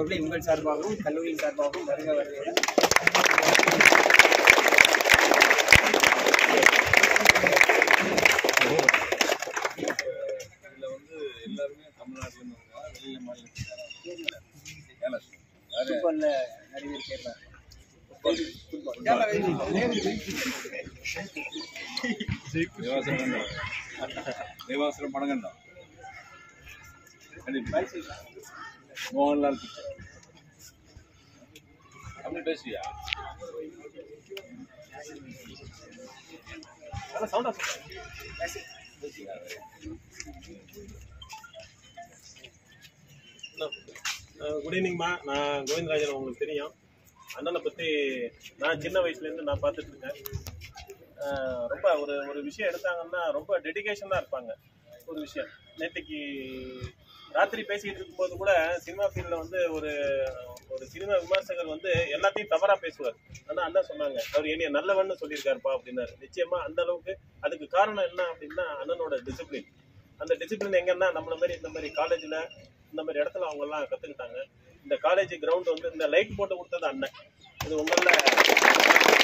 அவர்களை உங்கள் சார்பாகவும் கல்லூரியின் சார்பாகவும் வருக வருக இதுல வந்து எல்லாருமே தமிழ்நாட்டுல இருந்து வந்தாங்க வெளியில மாநிலத்துக்கு ஏழை யாரு ஃபுட்பால்ல நிறைய பேர் கேட்கலாம் தேவாசுரம் தேவாசுரம் படம் கண்டோம் மோகன்லால் பிக்சர் அப்படி பேசுவியா குட் ஈவினிங்மா நான் கோவிந்தராஜன் உங்களுக்கு தெரியும் அண்ணனை பற்றி நான் சின்ன வயசுலேருந்து நான் பார்த்துட்டு இருக்கேன் அஹ் ரொம்ப ஒரு ஒரு விஷயம் எடுத்தாங்கன்னா ரொம்ப டெடிகேஷனாக இருப்பாங்க ஒரு விஷயம் நேற்றுக்கு ராத்திரி பேசிக்கிட்டு இருக்கும்போது கூட சினிமா ஃபீல்டில் வந்து ஒரு ஒரு சினிமா விமர்சகர் வந்து எல்லாத்தையும் தவறாக பேசுவார் ஆனால் அண்ணா சொன்னாங்க அவர் என்னைய நல்லவன்னு சொல்லியிருக்காருப்பா அப்படின்னாரு நிச்சயமாக அந்த அளவுக்கு அதுக்கு காரணம் என்ன அப்படின்னா அண்ணனோட டிசிப்ளின் அந்த டிசிப்ளின் எங்கன்னா நம்மள மாதிரி இந்த மாதிரி காலேஜில் இந்த மாதிரி இடத்துல அவங்க எல்லாம் கற்றுக்கிட்டாங்க இந்த காலேஜ் கிரவுண்ட் வந்து இந்த லைட் போட்டு கொடுத்தது அண்ணன் இது உங்களில்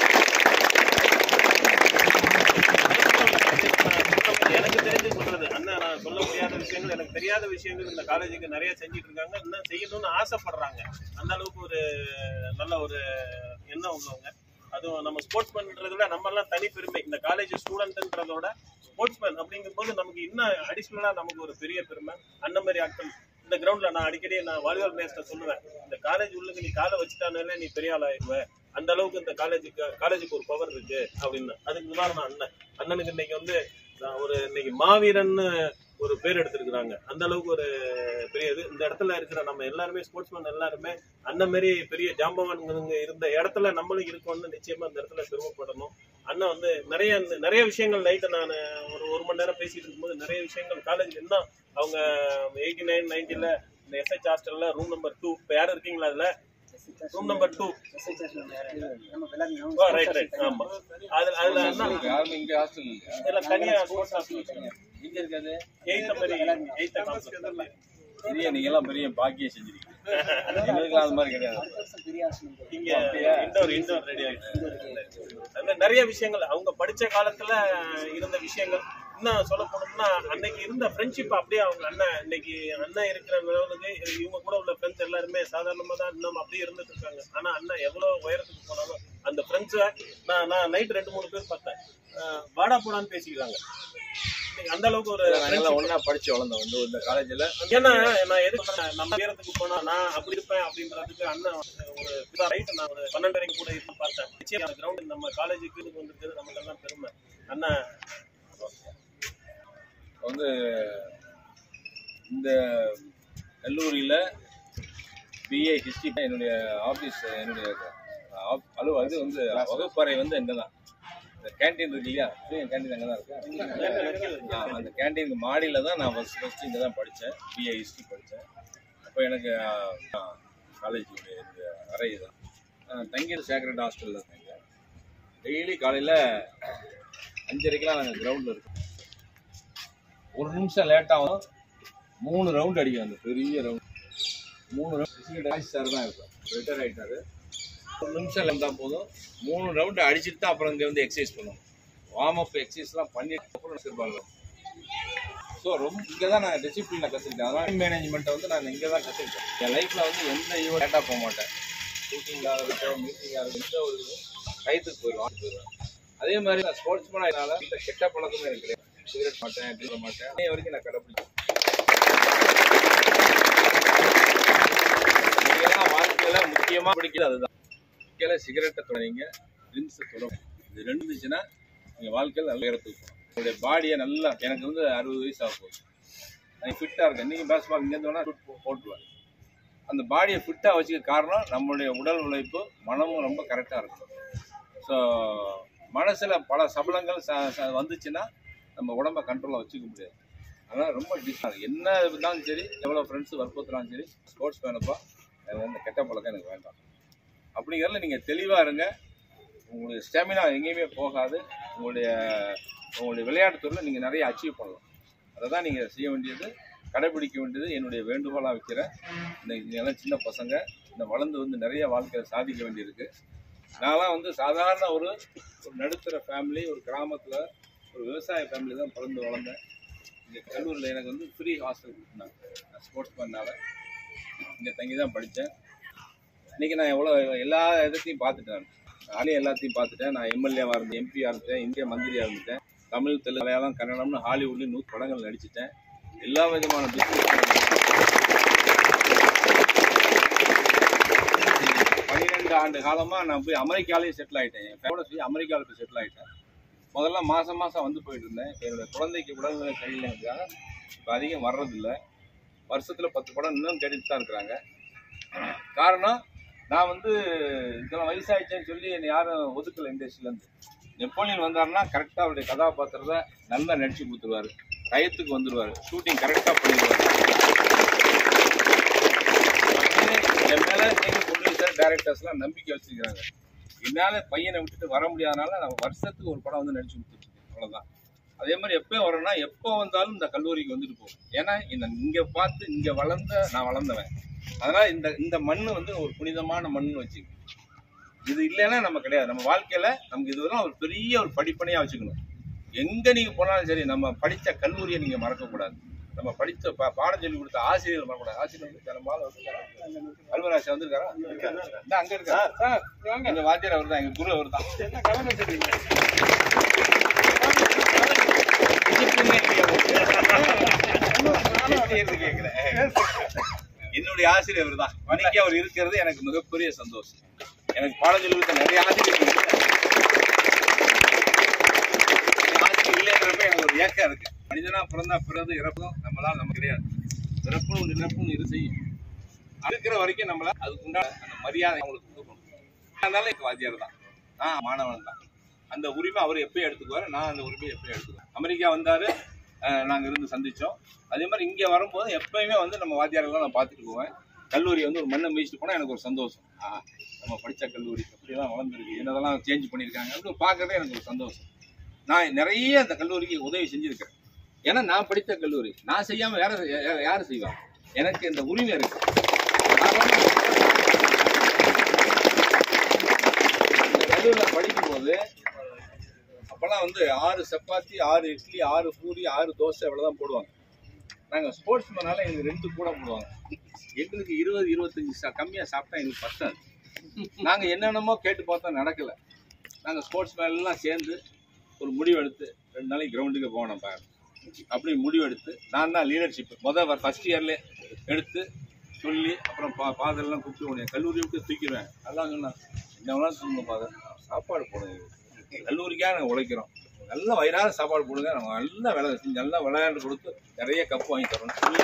எனக்கு தெரிஞ்சு சொல்றது அண்ணன் நான் சொல்ல முடியாத விஷயங்கள் எனக்கு தெரியாத விஷயங்கள் இந்த காலேஜுக்கு நிறைய செஞ்சுட்டு இருக்காங்க இன்னும் செய்யணும்னு ஆசைப்படுறாங்க அந்த அளவுக்கு ஒரு நல்ல ஒரு எண்ணம் உள்ளவங்க அதுவும் நம்ம ஸ்போர்ட்ஸ் பண்றதுல நம்ம எல்லாம் தனி பெருமை இந்த காலேஜ் ஸ்டூடெண்ட்ன்றதோட ஸ்போர்ட்ஸ்மேன் அப்படிங்கும்போது நமக்கு இன்னும் அடிஷ்னலா நமக்கு ஒரு பெரிய பெருமை அந்த மாதிரி ஆட்கள் இந்த கிரவுண்ட்ல நான் அடிக்கடி நான் வாலிபால் மேட்ச்ல சொல்லுவேன் இந்த காலேஜ் உள்ளுக்கு நீ காலை வச்சுட்டானாலே நீ பெரிய ஆள் ஆயிடுவ அந்த அளவுக்கு இந்த காலேஜுக்கு காலேஜுக்கு ஒரு பவர் இருக்கு அப்படின்னு அதுக்கு உதாரணம் அண்ணன் அண்ணனுக்கு இன்னைக்கு வந்து நான் ஒரு இன்னைக்கு மாவீரன்னு ஒரு பேர் எடுத்திருக்கிறாங்க அந்த அளவுக்கு ஒரு பெரிய இது இந்த இடத்துல இருக்கிற நம்ம எல்லாருமே ஸ்போர்ட்ஸ்மேன் எல்லாருமே அந்த மாதிரி பெரிய ஜாம்பவான்களுங்க இருந்த இடத்துல நம்மளும் இருக்கோம்னு நிச்சயமா அந்த இடத்துல பெருமைப்படணும் அண்ணன் வந்து நிறைய நிறைய விஷயங்கள் நைட்டு நான் ஒரு ஒரு மணி நேரம் பேசிட்டு இருக்கும்போது நிறைய விஷயங்கள் காலேஜ் இன்னும் அவங்க எயிட்டி நைன் நைன்டில இந்த எஸ்ஹெச் ஹாஸ்டல்ல ரூம் நம்பர் டூ இப்போ யாரும் இருக்கீங்களா அதுல ரூம் நம்பர் டூ நம்ம எல்லாரும் ரைட் ரைட் ஆமா அதுல அதுல அண்ணா யாருமே இங்க ஹாஸ்டல் இல்லையா இதெல்லாம் தனியா ஸ்போர்ட்ஸ் ஹாஸ்டல் எங்க இருக்காது எயித்த மாதிரி எயித்த கான்செப்ட் பெரிய நீங்க எல்லாம் பெரிய பாக்கியம் செஞ்சிருக்கீங்க எங்களுக்குலாம் அது மாதிரி கிடையாது பெரிய ஆசிரியர் இங்க இண்டோர் இண்டோர் ரெடி ஆயிடுச்சு அதுல நிறைய விஷயங்கள் அவங்க படிச்ச காலத்துல இருந்த விஷயங்கள் இன்னும் சொல்ல போனோம்னா அன்னைக்கு இருந்த ஃப்ரெண்ட்ஷிப் அப்படியே அவங்க அண்ணன் இன்னைக்கு அண்ணன் இருக்கிற லெவலுக்கு இவங்க கூட உள்ள ஃப்ரெண்ட்ஸ் எல்லாருமே சாதாரணமா தான் இன்னும் அப்படியே இருந்துட்டு இருக்காங்க ஆனா அண்ணன் எவ்வளவு உயரத்துக்கு போனாலும் அந்த ஃப்ரெண்ட்ஸை நான் நான் நைட் ரெண்டு மூணு பேர் பார்த்தேன் அஹ் வாடா போடான்னு பேசிக்கிறாங்க இன்னைக்கு அந்த அளவுக்கு ஒரு நாங்கெல்லாம் ஒண்ணா படிச்சு வளர்ந்தோம் வந்து இந்த காலேஜ்ல ஏன்னா நான் எதுக்கு சொல்றேன், நம்ம உயரத்துக்கு போனா நான் அப்படி இருப்பேன் அப்படின்றதுக்கு அண்ணன் ஒரு ரைட் நான் ஒரு பன்னெண்டரைக்கு கூட இருந்து பார்த்தேன் நிச்சயம் கிரவுண்ட் நம்ம காலேஜுக்கு இது வந்துருக்குது நமக்கு எல்லாம் பெருமை அண்ணன் வந்து இந்த கல்லூரியில பிஏ ஹிஸ்டரி என்னுடைய ஆஃபீஸ் என்னுடைய ஆப்- அலுவ இது வந்து வகுப்பறை வந்து இங்கே தான் இந்த கேண்டீன் இருக்கு இல்லையா கேண்டீன் அங்கே தான் இருக்கு ஆ, அந்த கேண்டீனுக்கு மாடியில் தான் நான் ஃபஸ்ட் ஃபஸ்ட்டு இங்கே தான் படித்தேன் பிஏ ஹிஸ்ட்ரி படித்தேன் அப்போ எனக்கு காலேஜுடைய இந்த அறை தான் தங்கியது சேக்ரட் ஹாஸ்டலில் தங்கேன் டெய்லி காலையில் அஞ்சரைக்கெலாம் நாங்கள் கிரவுண்டில் இருக்கோம் ஒரு நிமிஷம் லேட்டாகும் மூணு ரவுண்ட் அடிக்கும் அந்த பெரிய ரவுண்ட் மூணு ரவுண்ட் சார் தான் இருக்கும் ரிட்டையர் ஆகிட்டாரு ஒரு நிமிஷம் இருந்தால் போதும் மூணு ரவுண்டு அடிச்சுட்டு தான் அப்புறம் இங்கே வந்து எக்ஸசைஸ் பண்ணுவோம் வார்ம் அப் எக்ஸசைஸ்லாம் பண்ணிட்டு அப்புறம் சிறுபாங்க ஸோ ரொம்ப இங்கே தான் நான் டிசிப்ளினை கற்றுக்கிட்டேன் அதான் மேனேஜ்மெண்ட்டை வந்து நான் இங்கே தான் கற்றுக்கிட்டேன் என் லைஃப்பில் வந்து எந்த ஈவெண்ட் லேட்டாக போக மாட்டேன் ஷூட்டிங்காக இருக்கட்டும் மீட்டிங்காக இருக்கட்டும் எந்த ஒரு இதுவும் கைத்துக்கு போயிடுவேன் ஆட்டுக்கு போயிடுவேன் அதே மாதிரி நான் ஸ்போர்ட்ஸ் மேனால இந்த கெட்ட பழக்கமே எனக்கு கிடையாது சிகரெட் மாட்டேன் ட்ரிங்க் பண்ண மாட்டேன் அதே வரைக்கும் நான் கடைப்பிடிச்சேன் நீங்களாம் வாழ்க்கையில முக்கியமா பிடிக்கிறது அதுதான் வாழ்க்கையில சிகரெட்டை தொடங்க ட்ரிங்க்ஸை தொடரும் இது ரெண்டு இருந்துச்சுன்னா நீங்க வாழ்க்கையில நல்ல உயரத்துக்கு போகணும் உங்களுடைய பாடியை நல்லா எனக்கு வந்து அறுபது வயசு ஆக போகுது நான் ஃபிட்டாக இருக்கேன் நீங்கள் பேஸ் பால் இங்கேருந்து வேணால் போட்டுருவேன் அந்த பாடியை ஃபிட்டாக வச்சுக்க காரணம் நம்மளுடைய உடல் உழைப்பு மனமும் ரொம்ப கரெக்டாக இருக்கும் ஸோ மனசில் பல சபலங்கள் ச ச- வந்துச்சுன்னா நம்ம உடம்ப கண்ட்ரோலில் வச்சுக்க முடியாது அதனால் ரொம்ப டிஃப்ரெண்ட் என்ன இருந்தாலும் சரி எவ்வளோ ஃப்ரெண்ட்ஸ் வற்புறுத்தினாலும் சரி ஸ்போர்ட்ஸ் மேனப்பா எனக்கு வந்து கெட்ட பழக்கம் எனக்கு வேண்டாம் அப்படிங்கிறதுல நீங்கள் தெளிவாக இருங்க உங்களுடைய ஸ்டெமினா எங்கேயுமே போகாது உங்களுடைய உங்களுடைய விளையாட்டுத் துறையில் நீங்கள் நிறைய அச்சீவ் பண்ணலாம் அதை தான் நீங்கள் செய்ய வேண்டியது கடைபிடிக்க வேண்டியது என்னுடைய வேண்டுகோளாக வைக்கிறேன் இந்த எல்லாம் சின்ன பசங்க இந்த வளர்ந்து வந்து நிறைய வாழ்க்கையில் சாதிக்க வேண்டியிருக்கு நான்லாம் வந்து சாதாரண ஒரு ஒரு நடுத்தர ஃபேமிலி ஒரு கிராமத்தில் ஒரு விவசாய ஃபேமிலி தான் பிறந்து வளர்ந்தேன் இங்கே கல்லூரியில் எனக்கு வந்து ஃப்ரீ ஹாஸ்டல் கொடுத்தாங்க நான் ஸ்போர்ட்ஸ் மேனால இங்கே தங்கி தான் படித்தேன் இன்றைக்கி நான் எவ்வளோ எல்லா இடத்தையும் பார்த்துட்டேன் நானே எல்லாத்தையும் பார்த்துட்டேன் நான் எம்எல்ஏவாக இருந்தேன் எம்பியாக இருந்தேன் இந்திய மந்திரியாக இருந்துட்டேன் தமிழ் தெலுங்கு மலையாளம் கன்னடம்னு ஹாலிவுட்லேயும் நூறு படங்கள் நடிச்சிட்டேன் எல்லா விதமான பன்னிரெண்டு ஆண்டு காலமாக நான் போய் அமெரிக்காலேயே செட்டில் ஆகிட்டேன் என் ஃபேமிலியோட போய் அமெரிக்காவில் போய் செட்டில் ஆகிட்டேன் முதல்ல மாதம் மாதம் வந்து போயிட்டு இருந்தேன் இப்ப என்னோட குழந்தைக்கு உடல்நிலை சரியில்லைங்கிறதுக்காக இப்போ அதிகம் வர்றதில்லை வருஷத்தில் பத்து படம் இன்னும் கேட்டுட்டு தான் இருக்கிறாங்க காரணம் நான் வந்து இதெல்லாம் வயசாயிடுச்சேன்னு சொல்லி என்னை யாரும் ஒதுக்கலை இண்டஸ்ட்ரியிலேருந்து நெப்போலியன் வந்தாருன்னா கரெக்டாக அவருடைய கதாபாத்திரத்தை நல்லா நடிச்சு கொடுத்துருவாரு டயத்துக்கு வந்துடுவார் ஷூட்டிங் கரெக்டாக பண்ணிடுவார் என் மேலே எங்கள் ப்ரொடியூசர் டேரக்டர்ஸ்லாம் நம்பிக்கை வச்சுருக்கிறாங்க என்னால் பையனை விட்டுட்டு வர முடியாதனால நான் வருஷத்துக்கு ஒரு படம் வந்து நடிச்சு கொடுத்துருக்கேன் அவ்வளோதான் அதே மாதிரி எப்போ வரேன்னா எப்போ வந்தாலும் இந்த கல்லூரிக்கு வந்துட்டு போகும் ஏன்னா இந்த இங்கே பார்த்து இங்கே வளர்ந்த நான் வளர்ந்தவன் அதனால் இந்த இந்த மண் வந்து ஒரு புனிதமான மண்ணுன்னு வச்சு இது இல்லைன்னா நம்ம கிடையாது நம்ம வாழ்க்கையில் நமக்கு இதுவரை ஒரு பெரிய ஒரு படிப்பனையாக வச்சுக்கணும் எங்கே நீங்கள் போனாலும் சரி நம்ம படித்த கல்லூரியை நீங்கள் மறக்கக்கூடாது நம்ம படித்த பா பாடம் சொல்லி கொடுத்த ஆசிரியர் மறக்கக்கூடாது ஆசிரியர் வந்து பெரும்பாலும் அல்வராஜ் வந்திருக்காரா இந்த அங்கே இருக்கார் சார் எங்கள் வாத்தியார் அவர் தான் எங்கள் குரு அவர் தான் என்ன கலர் வச்சிருக்கீங்க என்னுடைய ஆசிரியர் தான் இன்னைக்கு அவர் இருக்கிறது எனக்கு மிகப்பெரிய சந்தோஷம் எனக்கு பாடம் சொல்லி கொடுத்த நிறைய ஆசிரியர் ஆசிரியர் இல்லைன்றப்ப எனக்கு ஒரு ஏக்கம் இருக்கு மனிதனா பிறந்தா பிறந்து இறப்பும் நம்மளால நம்ம கிடையாது பிறப்பும் இறப்பும் இரு செய்யும் இருக்கிற வரைக்கும் நம்மள அதுக்கு உண்டான அந்த மரியாதை அவங்களுக்கு கொடுக்கணும் அதனால எனக்கு வாத்தியார் தான் நான் மாணவன் தான் அந்த உரிமை அவர் எப்பயும் எடுத்துக்குவாரு நான் அந்த உரிமையை எப்பயும் எடுத்துக்குவேன் அமெரிக்கா வந்தாரு அஹ், நாங்க இருந்து சந்திச்சோம் அதே மாதிரி இங்க வரும்போது எப்பயுமே வந்து நம்ம வாத்தியாரெல்லாம் நான் பார்த்துட்டு போவேன் கல்லூரி வந்து ஒரு மண்ணை மேய்ச்சிட்டு போனா எனக்கு ஒரு சந்தோஷம் ஆ, நம்ம படிச்ச கல்லூரி அப்படியெல்லாம் வளர்ந்துருக்கு என்னதெல்லாம் சேஞ்ச் பண்ணியிருக்காங்க அப்படின்னு பார்க்கறதே எனக்கு ஒரு சந்தோஷம் நான் நிறைய அந்த கல்லூரிக்கு உதவி செஞ்சிருக்கேன் ஏன்னா நான் படித்த கல்லூரி நான் செய்யாம வேற யா- யாரு செய்வா எனக்கு இந்த உரிமை இருக்கு நான் வந்து இந்த கல்லூரியில் படிக்கும்போது அப்போல்லாம் வந்து ஆறு சப்பாத்தி ஆறு இட்லி ஆறு பூரி ஆறு தோசை இவ்வளோதான் போடுவாங்க நாங்கள் ஸ்போர்ட்ஸ் மேனால எங்களுக்கு ரெண்டு கூட போடுவாங்க எங்களுக்கு இருபது இருபத்தஞ்சி சா கம்மியாக சாப்பிட்டா எங்களுக்கு பத்தாது நாங்கள் என்னென்னமோ கேட்டு பார்த்தா நடக்கலை நாங்கள் ஸ்போர்ட்ஸ் மேன் எல்லாம் சேர்ந்து ஒரு முடிவு எடுத்து ரெண்டு நாளைக்கு கிரவுண்டுக்கு போனோம் பாரு அப்படி முடிவு எடுத்து நான் தான் லீடர்ஷிப் முதல் ஃபர்ஸ்ட் இயர்ல எடுத்து சொல்லி அப்புறம் பா ஃபாதர்லாம் கூப்பிட்டு உன்னை கல்லூரி விட்டு தூக்கிடுவேன் எல்லாம் சொன்னேன் என்ன வேணாலும் சொல்லுங்க ஃபாதர் சாப்பாடு போடுங்க கல்லூரிக்காக நாங்கள் உழைக்கிறோம் நல்ல வயிறார சாப்பாடு போடுங்க நம்ம நல்லா வேலை செஞ்சு நல்லா விளையாண்டு கொடுத்து நிறைய கப்பு வாங்கி தரோம் சொல்லி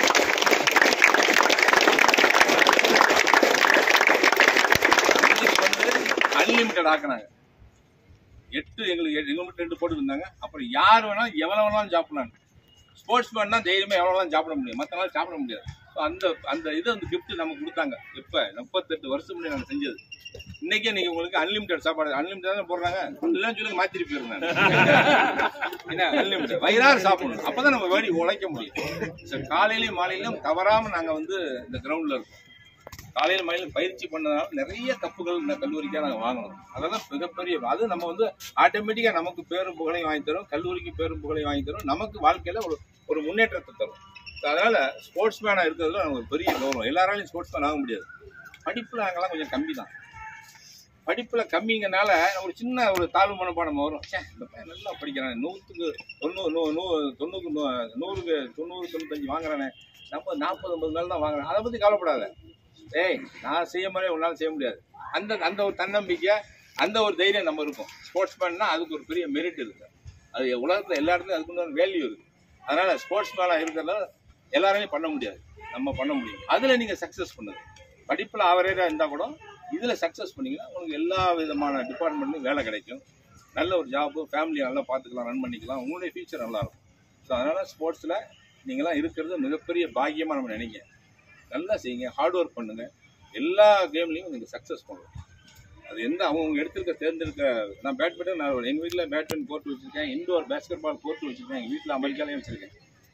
இன்னைக்கு வந்து அன்லிமிட்டட் ஆக்குனாங்க எட்டு எங்களுக்கு எட்டு- எங்களுக்கு ரெண்டு போட்டு இருந்தாங்க அப்புறம் யார் வேணாலும் எவ்வளோ வேணாலும் சாப்பிடலாம் ஸ்போர்ட்ஸ் மேன் தான் தைரியமாக எவ்வளோ வேணாலும் சாப்பிட முடியும் மற்ற நாள் சாப்பிட முடியாது ஸோ அந்த அந்த இது அந்த gift நமக்கு கொடுத்தாங்க எப்போ முப்பத்தெட்டு வருஷம் முன்னாடி நாங்கள் செஞ்சது இன்னைக்கே நீங்கள் உங்களுக்கு அன்லிமிட்டட் சாப்பாடு அன்லிமிட்டட் தான் போடுறாங்க இல்லைன்னு சொல்லி மாற்றிட்டு போயிடுறேன் நான். என்ன அன்லிமிட்டட் வயிறார சாப்பிடணும் அப்போ தான் நம்ம வேடி உழைக்க முடியும் ஸோ காலையிலையும் மாலையிலும் தவறாமல் நாங்கள் வந்து இந்த கிரவுண்டில் இருக்கோம் காலையில் மயிலும் பயிற்சி பண்ணதுனால நிறைய கப்புகள் இந்த கல்லூரிக்காக நாங்கள் வாங்கணும் அதெல்லாம் மிகப்பெரிய அது நம்ம வந்து ஆட்டோமேட்டிக்காக நமக்கு பேரும் புகழையும் வாங்கி தரும் கல்லூரிக்கு பேரும் புகழையும் வாங்கி தரும் நமக்கு வாழ்க்கையில் ஒரு ஒரு முன்னேற்றத்தை தரும் So, அதனால ஸ்போர்ட்ஸ் மேனாக இருக்கிறதுல நமக்கு ஒரு பெரிய கௌரவம் எல்லாராலையும் ஸ்போர்ட்ஸ் மேன் ஆக முடியாது படிப்பில் நாங்கெல்லாம் கொஞ்சம் கம்மி தான் படிப்பில் கம்மிங்கனால ஒரு சின்ன ஒரு தாழ்வு மனப்பாடம் வரும் ச்சே இந்த பையன் நல்லா படிக்கிறானே நூற்றுக்கு தொண்ணூறு நூ நூ தொண்ணூறு நூ நூறுக்கு தொண்ணூறு தொண்ணூத்தஞ்சு வாங்குறானே நம்ம நாற்பது ஐம்பது மேலே தான் வாங்குறேன் அதை பற்றி கவலைப்படாத ஏய் நான் செய்ய மாதிரி உன்னால் செய்ய முடியாது அந்த அந்த ஒரு தன்னம்பிக்கை அந்த ஒரு தைரியம் நம்ம இருக்கும் ஸ்போர்ட்ஸ் மேன்னா அதுக்கு ஒரு பெரிய மெரிட் இருக்கு அது உலகத்தில் எல்லா இடத்துலையும் அதுக்கு ஒரு வேல்யூ இருக்கு அதனால ஸ்போர்ட்ஸ் மேனாக இருக்கிறத எல்லாராலையும் பண்ண முடியாது நம்ம பண்ண முடியும் அதில் நீங்கள் சக்ஸஸ் பண்ணுது படிப்பில் ஆவரேஜாக இருந்தால் கூட இதில் சக்ஸஸ் பண்ணீங்கன்னா உங்களுக்கு எல்லா விதமான டிபார்ட்மெண்ட்லையும் வேலை கிடைக்கும் நல்ல ஒரு ஜாப்பு ஃபேமிலியை நல்லா பார்த்துக்கலாம் ரன் பண்ணிக்கலாம் உங்களுடைய ஃபியூச்சர் நல்லாயிருக்கும் ஸோ அதனால் ஸ்போர்ட்ஸில் நீங்களாம் இருக்கிறது மிகப்பெரிய பாக்கியமாக நம்ம நினைங்க நல்லா செய்யுங்க ஹார்ட் ஒர்க் பண்ணுங்கள் எல்லா கேம்லேயும் நீங்கள் சக்ஸஸ் பண்ணலாம் அது எந்த அவங்க எடுத்திருக்க தேர்ந்தெடுக்க நான் பேட்மிண்டன் நான் எங்கள் வீட்டில் பேட்மிண்டன் கோர்ட் வச்சுருக்கேன் இண்டோர் பேஸ்கெட் பால் கோர்ட் வச்சுருக்கேன் எங்கள் வீட்டில் அமெரிக்காலையும் வச்சுருக்கேன்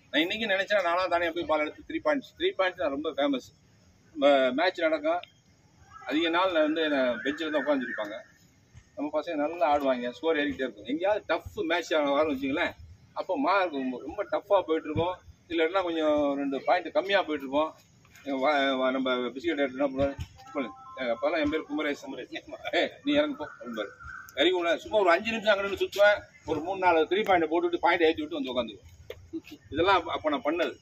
நான் இன்னைக்கு நினைச்சேன் நானா தானே போய் பால் எடுத்து த்ரீ பாயிண்ட்ஸ் த்ரீ பாயிண்ட்ஸ் நான் ரொம்ப ஃபேமஸ் மேட்ச் நடக்கும் அதிக நாள் நான் வந்து பெஞ்சில் தான் உட்காந்துருப்பாங்க நம்ம பசங்க நல்லா ஆடுவாங்க ஸ்கோர் ஏறிக்கிட்டே இருக்கும் எங்கேயாவது டஃப் மேட்ச் வரும் வச்சுங்களேன் அப்போ மார்க் ரொம்ப டஃப்பாக போயிட்டுருக்கோம் இல்லைன்னா கொஞ்சம் ரெண்டு பாயிண்ட் கம்மியாக போயிட்டுருக்கோம் வா- வா- நம்ம பிஸ்கெட் எடுத்து என்ன பண்ணுவோம் அப்போல்லாம் என் பேர் குமரேஷ் குமரேஷ் ஏ நீ இறங்கு போ நண்பர் இறங்கி உள்ள சும்மா ஒரு அஞ்சு நிமிஷம் அங்கே நின்று சுற்றுவேன் ஒரு மூணு நாலு த்ரீ பாயிண்ட் போட்டுவிட்டு பாயிண்ட் ஏற்றி விட்டு வந்து உட்காந்துக்குவேன் இதெல்லாம் அப்ப- அப்போ நான் பண்ணது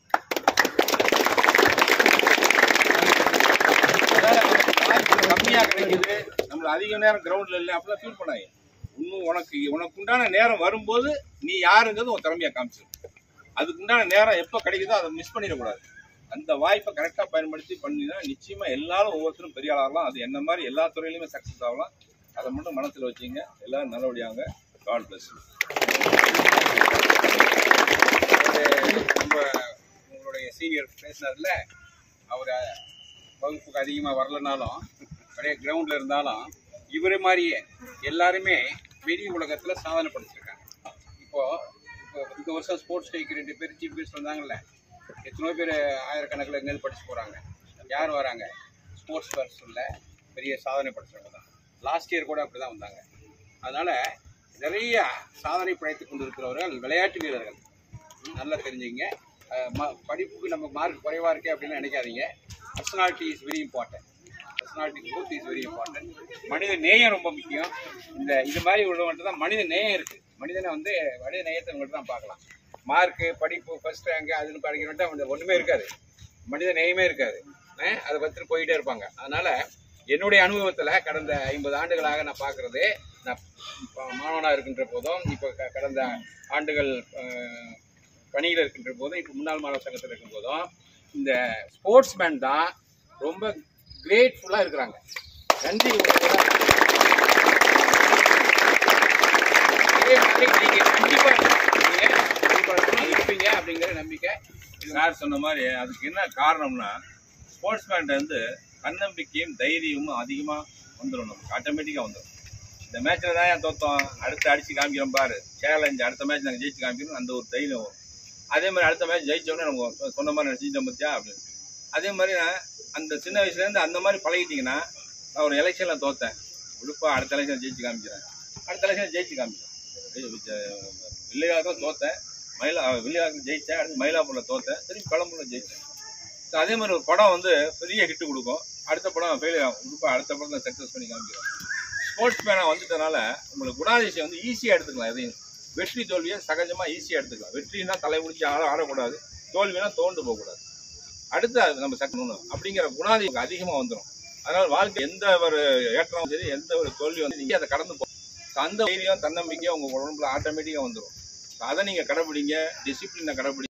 அதனால நமக்கு mark கம்மியா கிடைக்குது நம்மள அதிக நேரம் கிரவுண்ட்ல இல்லை அப்படிலாம் ஃபீல் பண்ணாங்க இன்னும் உனக்கு உனக்கு உண்டான நேரம் வரும்போது நீ யாருங்கிறது உன் திறமையா காமிச்சிரு அதுக்கு உண்டான நேரம் எப்போ கிடைக்குதோ அதை மிஸ் பண்ணிடக்கூடாது அந்த வாய்ப்பை கரெக்டாக பயன்படுத்தி பண்ணினா நிச்சயமா எல்லாரும் ஒவ்வொருத்தரும் பெரிய ஆளாகலாம் அது என்ன மாதிரி எல்லா துறையிலுமே சக்ஸஸ் ஆகலாம் அதை மட்டும் மனசுல வச்சுங்க எல்லாரும் நல்லபடியாங்க காட் பிளஸ் நம்ம உங்களுடைய சீனியர் பேசினார்ல அவர் வகுப்புக்கு அதிகமாக வரலனாலும் அப்படியே கிரவுண்டில் இருந்தாலும் இவரே மாதிரியே எல்லாருமே வெளி உலகத்தில் சாதனை படிச்சிருக்காங்க இப்போ இப்போ இந்த வருஷம் ஸ்போர்ட்ஸ் டேக்கு ரெண்டு பேர் சீஃப் கெஸ்ட் வந்தாங்கல்ல எத்தனையோ பேர் ஆயிரக்கணக்கில் இங்கேருந்து படிச்சு போகிறாங்க யார் வராங்க ஸ்போர்ட்ஸ் பர்சனில் பெரிய சாதனை படிச்சவங்க தான் லாஸ்ட் இயர் கூட அப்படி தான் வந்தாங்க அதனால் நிறைய சாதனை படைத்து கொண்டிருக்கிறவர்கள் விளையாட்டு வீரர்கள் நல்லா தெரிஞ்சுங்க அஹ் ம- படிப்புக்கு நம்ம மார்க் குறைவாக இருக்கே அப்படின்னு நினைக்காதீங்க personality is very important personality growth is very important மனித நேயம் ரொம்ப முக்கியம் இந்த இது மாதிரி உள்ளவங்கள்ட்ட தான் மனித நேயம் இருக்குது மனிதனை வந்து மனித நேயத்தை உங்கள்கிட்ட தான் பார்க்கலாம் மார்க்கு படிப்பு ஃபர்ஸ்ட் ரேங்க் அதுன்னு படிக்கிறவன்ட்டு அவன் ஒன்றுமே இருக்காது மனித நேயமே இருக்காது அஹ் அதை பற்றி போயிட்டே இருப்பாங்க அதனால் என்னுடைய அனுபவத்தில் கடந்த ஐம்பது ஆண்டுகளாக நான் பார்க்குறது நான் மாணவனாக இருக்கின்ற போதும் இப்போ க- கடந்த ஆண்டுகள் அஹ், பணியில் இருக்கின்ற போதும் இப்போ முன்னாள் மாணவர் சங்கத்தில் இருக்கும் போதும் இந்த ஸ்போர்ட்ஸ் மேன் தான் ரொம்ப கிரேட்ஃபுல்லாக இருக்கிறாங்க நன்றி இதே மாதிரி நீங்க கண்டிப்பா இருப்பீங்க, கண்டிப்பா இருப்பீங்க அப்படிங்கிற நம்பிக்கை சார் சொன்ன மாதிரி அதுக்கு என்ன காரணம்னா ஸ்போர்ட்ஸ் மேன் வந்து தன்னம்பிக்கையும் தைரியமும் அதிகமாக வந்துடும் நமக்கு ஆட்டோமேட்டிக்காக வந்துடும் இந்த மேட்ச்சில் தான் ஏன் தோத்தோம் அடுத்து அடிச்சு காமிக்கிறோம் பாரு சேலஞ்ச் அடுத்த மேட்ச் நாங்கள் ஜெயிச்சு காமிக்கிறோம் அந்த ஒரு தைரியம் வரும் அதே மாதிரி அடுத்த மேட்ச் ஜெயிச்சோடனே நம்ம சொ- சொன்ன மாதிரி நினச்சிட்டோம் பத்தியா அப்படின்னு அதே மாதிரி நான் அந்த சின்ன வயசுலேருந்து அந்த மாதிரி பழகிட்டீங்கன்னா நான் ஒரு எலெக்ஷனில் தோத்தேன் உடுப்பா அடுத்த எலெக்ஷன் ஜெயிச்சு காமிக்கிறேன் அடுத்த எலெக்ஷன் ஜெயிச்சு காமிக்கிறேன் வில்லையாக்கம் தோத்தேன் மயிலா வில்லையாக்கம் ஜெயித்தேன் அடுத்து மயிலாப்பூரில் தோத்தேன் திரும்பி பெரம்பூரில் ஜெயித்தேன் ஸோ அதே மாதிரி ஒரு படம் வந்து பெரிய ஹிட் கொடுக்கும் அடுத்த படம் ஃபெயிலியர் ஆகும் உடுப்பா அடுத்த படம் சக்ஸஸ் பண்ணி காமிக்கிறோம் ஸ்போர்ட்ஸ் மேனாக வந்துட்டனால உங்களுக்கு குணாதிசயம் வந்து ஈஸியாக எடுத்துக்கலாம் எதையும் வெற்றி தோல்வியை சகஜமாக ஈஸியாக எடுத்துக்கலாம் வெற்றினா தலை முடிச்சு ஆட ஆடக்கூடாது தோல்வினா தோண்டு போகக்கூடாது அடுத்து அது நம்ம சக்கணும் அப்படிங்கிற குணாதிசயம் அதிகமாக வந்துடும் அதனால வாழ்க்கை எந்த ஒரு ஏற்றம் சரி எந்த ஒரு தோல்வி வந்து நீங்கள் அதை கடந்து போ So அந்த தைரியம் தன்னம்பிக்கையும் உங்கள் உடம்புல ஆட்டோமேட்டிக்காக வந்துடும் அதை நீங்கள் கடைபிடிங்க டிசிப்ளினை கடைபிடிங்க